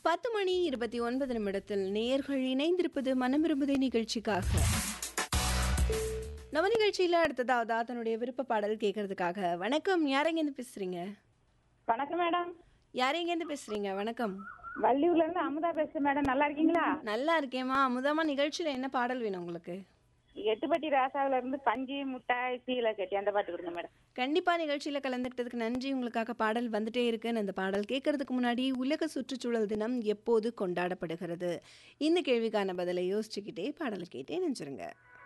பத்து மணி இருபத்தி ஒன்பது நிமிடத்தில் நேர்கள் இணைந்திருப்பது மனம் விரும்புதே நிகழ்ச்சிக்காக நம்ம நிகழ்ச்சியில் அடுத்ததாவதா தன்னுடைய விருப்ப பாடல் கேட்கறதுக்காக வணக்கம் யாரெங்கேருந்து பேசுறீங்க வணக்கம் மேடம் யாரெங்கேருந்து பேசுறீங்க வணக்கம் வள்ளியூர்ல இருந்து அமுதா பேசுறேன் மேடம் நல்லா இருக்கீங்களா நல்லா இருக்கேம்மா அமுதமா நிகழ்ச்சியில் என்ன பாடல் வேணும் உங்களுக்கு எட்டுப்பட்டி ராசாவில இருந்து பஞ்சு முட்டாய் சீலை கட்டி அந்த பாட்டு கொடுங்க மேடம் கண்டிப்பா நிகழ்ச்சியில கலந்துக்கிட்டதுக்கு நன்றி உங்களுக்காக பாடல் வந்துட்டே இருக்குன்னு அந்த பாடல் கேட்கறதுக்கு முன்னாடி உலக சுற்றுச்சூழல் தினம் எப்போது கொண்டாடப்படுகிறது இந்த கேள்விக்கான பதிலை யோசிச்சுக்கிட்டே பாடல் கேட்டே நெஞ்சிருங்க